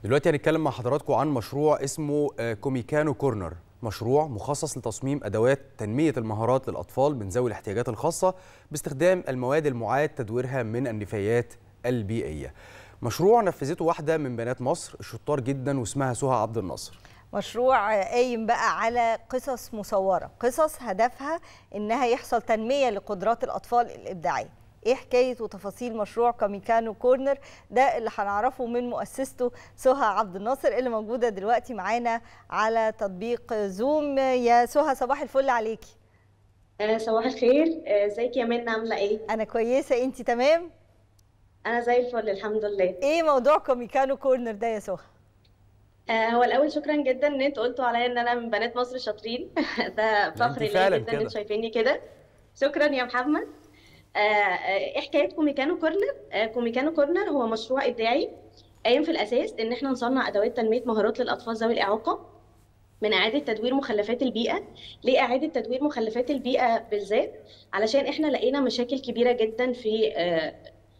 دلوقتي هنتكلم مع حضراتكم عن مشروع اسمه آه، كوميكانو كورنر مشروع مخصص لتصميم ادوات تنميه المهارات للاطفال من ذوي الاحتياجات الخاصه باستخدام المواد المعاد تدويرها من النفايات البيئيه مشروع نفذته واحده من بنات مصر الشطار جدا واسمها سهى عبد الناصر مشروع قايم بقى على قصص مصورة قصص هدفها إنها يحصل تنمية لقدرات الأطفال الإبداعية ايه حكايه وتفاصيل مشروع كاميكانو كورنر ده اللي هنعرفه من مؤسسته سهى عبد الناصر اللي موجوده دلوقتي معانا على تطبيق زوم يا سهى صباح الفل عليكي آه، صباح الخير آه، ازيك يا منى عامله ايه انا كويسه انت تمام انا زي الفل الحمد لله ايه موضوع كاميكانو كورنر ده يا سهى آه، هو الاول شكرا جدا ان انتوا قلتوا عليا ان انا من بنات مصر الشاطرين ده فخر ليا فعلاً جدا ان كده. انتوا شايفيني كده شكرا يا محمد آه، آه، ايه حكايه كوميكانو كورنر آه، كوميكانو كورنر هو مشروع ابداعي قايم في الاساس ان احنا نصنع ادوات تنميه مهارات للاطفال ذوي الاعاقه من اعاده تدوير مخلفات البيئه ليه اعاده تدوير مخلفات البيئه بالذات علشان احنا لقينا مشاكل كبيره جدا في آه،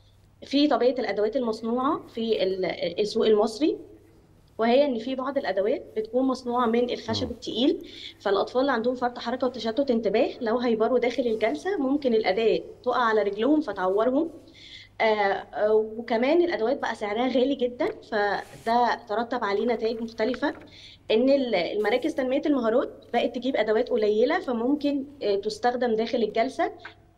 في طبيعه الادوات المصنوعه في ال- السوق المصري وهي ان في بعض الادوات بتكون مصنوعه من الخشب التقيل فالاطفال اللي عندهم فرط حركه وتشتت انتباه لو هيبروا داخل الجلسه ممكن الاداه تقع على رجلهم فتعورهم آه، آه، وكمان الادوات بقى سعرها غالي جدا فده ترتب عليه نتائج مختلفه ان ال- المراكز تنميه المهارات بقت تجيب ادوات قليله فممكن آه، تستخدم داخل الجلسه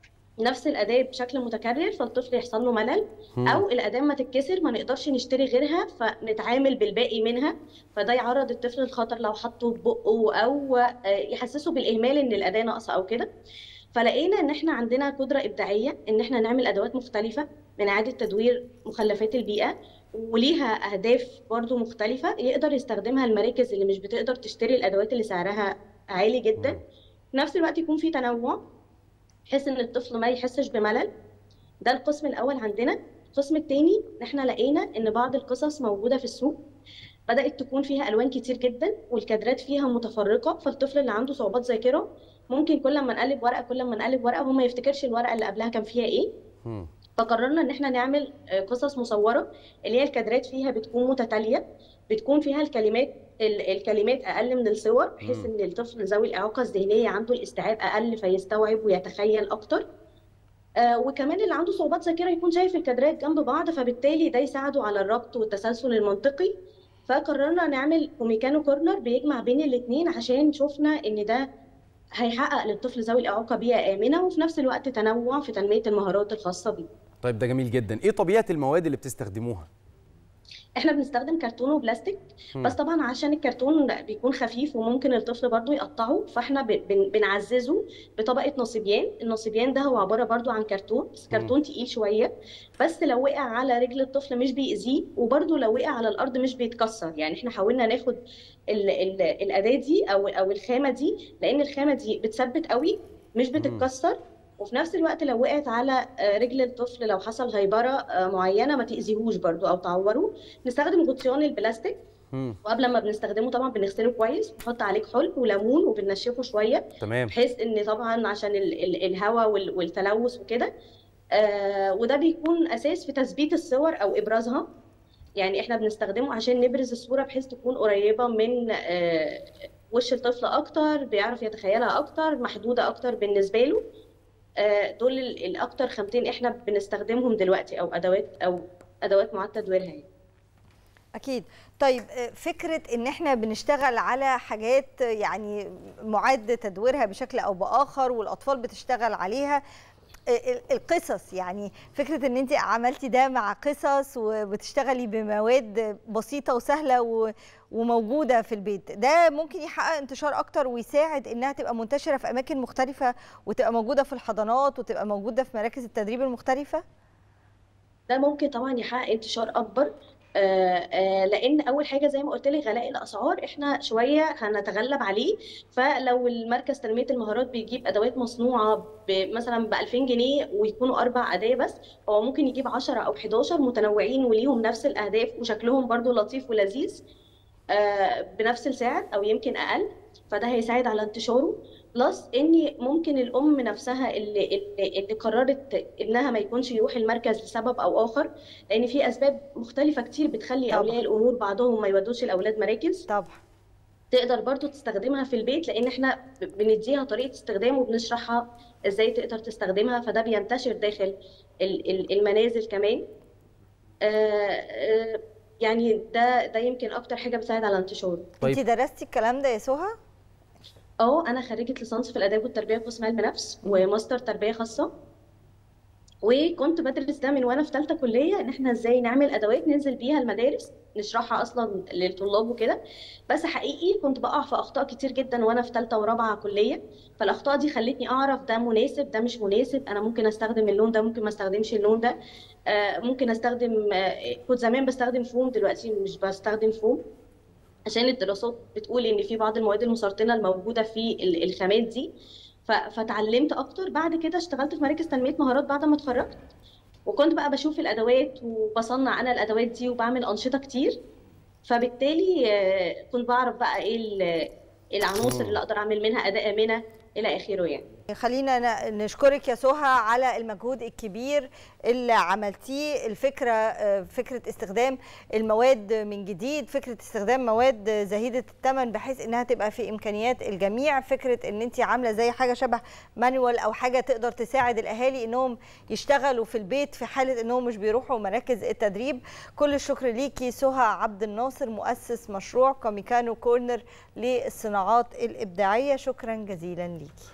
نفس الاداه بشكل متكرر فالطفل يحصل له ملل او الاداه ما تتكسر ما نقدرش نشتري غيرها فنتعامل بالباقي منها فده يعرض الطفل للخطر لو حطه في بقه او آه، يحسسه بالاهمال ان الاداه ناقصه او كده فلقينا ان احنا عندنا قدره ابداعيه ان احنا نعمل ادوات مختلفه من اعاده تدوير مخلفات البيئه وليها اهداف برضو مختلفه يقدر يستخدمها المراكز اللي مش بتقدر تشتري الادوات اللي سعرها عالي جدا في نفس الوقت يكون في تنوع بحيث ان الطفل ما يحسش بملل ده القسم الاول عندنا القسم الثاني احنا لقينا ان بعض القصص موجوده في السوق بدات تكون فيها الوان كتير جدا والكادرات فيها متفرقه فالطفل اللي عنده صعوبات ذاكره ممكن كل ما نقلب ورقه كل ما نقلب ورقه هو ما يفتكرش الورقه اللي قبلها كان فيها ايه مم. فقررنا ان احنا نعمل آه، قصص مصوره اللي هي الكادرات فيها بتكون متتاليه بتكون فيها الكلمات ال- الكلمات اقل من الصور بحيث مم. ان الطفل ذوي الاعاقه الذهنيه عنده الاستيعاب اقل فيستوعب ويتخيل اكتر آه، وكمان اللي عنده صعوبات ذاكره يكون شايف الكادرات جنب بعض فبالتالي ده يساعده على الربط والتسلسل المنطقي فقررنا نعمل كوميكانو كورنر بيجمع بين الاثنين عشان شفنا ان ده هيحقق للطفل ذوي الاعاقه بيئه امنه وفي نفس الوقت تنوع في تنميه المهارات الخاصه بيه طيب ده جميل جدا ايه طبيعه المواد اللي بتستخدموها احنا بنستخدم كرتون وبلاستيك مم. بس طبعا عشان الكرتون بيكون خفيف وممكن الطفل برضو يقطعه فاحنا ب- بن- بنعززه بطبقة نصيبيان النصيبيان ده هو عبارة برضو عن كرتون بس كرتون تقيل شوية بس لو وقع على رجل الطفل مش بيأذيه وبرضو لو وقع على الأرض مش بيتكسر يعني احنا حاولنا ناخد ال ال الأداة دي أو أو الخامة دي لأن الخامة دي بتثبت قوي مش بتتكسر وفي نفس الوقت لو وقعت على آه، رجل الطفل لو حصل هيبرة آه، معينة ما تأذيهوش برضو أو تعوره نستخدم غطيان البلاستيك مم. وقبل ما بنستخدمه طبعا بنغسله كويس بنحط عليه كحول وليمون وبننشفه شويه تمام بحيث ان طبعا عشان ال ال الهواء وال والتلوث وكده آه وده بيكون اساس في تثبيت الصور او ابرازها يعني احنا بنستخدمه عشان نبرز الصوره بحيث تكون قريبه من آه وش الطفل اكتر بيعرف يتخيلها اكتر محدوده اكتر بالنسبه له آه دول ال- الاكتر خامتين احنا بنستخدمهم دلوقتي او ادوات او ادوات معاد تدويرها يعني. اكيد طيب آه، فكره ان احنا بنشتغل على حاجات آه، يعني معد تدويرها بشكل او باخر والاطفال بتشتغل عليها آه، ال- القصص يعني فكره ان انت عملتي ده مع قصص وبتشتغلي بمواد بسيطه وسهله و- وموجوده في البيت ده ممكن يحقق انتشار اكتر ويساعد انها تبقى منتشره في اماكن مختلفه وتبقى موجوده في الحضانات وتبقى موجوده في مراكز التدريب المختلفه ده ممكن طبعا يحقق انتشار اكبر آه، آه، لان اول حاجه زي ما قلت لك غلاء الاسعار احنا شويه هنتغلب عليه فلو المركز تنميه المهارات بيجيب ادوات مصنوعه ب- مثلا ب 2000 جنيه ويكونوا اربع اداه بس هو ممكن يجيب 10 او 11 متنوعين وليهم نفس الاهداف وشكلهم برضو لطيف ولذيذ آه، بنفس السعر او يمكن اقل فده هيساعد على انتشاره بلس ان ممكن الام نفسها اللي اللي, اللي قررت ابنها ما يكونش يروح المركز لسبب او اخر لان في اسباب مختلفه كتير بتخلي طبعا. اولياء الامور بعضهم ما يودوش الاولاد مراكز طبعا تقدر برضو تستخدمها في البيت لان احنا ب- بنديها طريقه استخدام وبنشرحها ازاي تقدر تستخدمها فده بينتشر داخل ال- ال- المنازل كمان آه، آه، يعني ده ده يمكن اكتر حاجه بتساعد على انتشاره طيب. انت درستي الكلام ده يا سهى اه انا خريجه ليسانس في الاداب والتربيه قسم علم نفس وماستر تربيه خاصه وكنت بدرس ده من وانا في ثالثه كليه ان احنا ازاي نعمل ادوات ننزل بيها المدارس نشرحها اصلا للطلاب وكده بس حقيقي كنت بقع في اخطاء كتير جدا وانا في ثالثه ورابعه كليه فالاخطاء دي خلتني اعرف ده مناسب ده مش مناسب انا ممكن استخدم اللون ده ممكن ما استخدمش اللون ده آه، ممكن استخدم آه، كنت زمان بستخدم فوم دلوقتي مش بستخدم فوم عشان الدراسات بتقول ان في بعض المواد المسرطنه الموجوده في ال- الخامات دي ف- فتعلمت اكتر بعد كده اشتغلت في مراكز تنميه مهارات بعد ما اتخرجت وكنت بقى بشوف الادوات وبصنع انا الادوات دي وبعمل انشطه كتير فبالتالي آه، كنت بعرف بقى ايه ال- العناصر اللي اقدر اعمل منها اداه امنه الى اخره يعني خلينا ن- نشكرك يا سهى على المجهود الكبير اللي عملتيه الفكره آه، فكره استخدام المواد من جديد فكره استخدام مواد زهيده الثمن بحيث انها تبقى في امكانيات الجميع فكره ان انت عامله زي حاجه شبه مانوال او حاجه تقدر تساعد الاهالي انهم يشتغلوا في البيت في حاله انهم مش بيروحوا مراكز التدريب كل الشكر ليكي سهى عبد الناصر مؤسس مشروع كوميكانو كورنر للصناعات الابداعيه شكرا جزيلا ليكي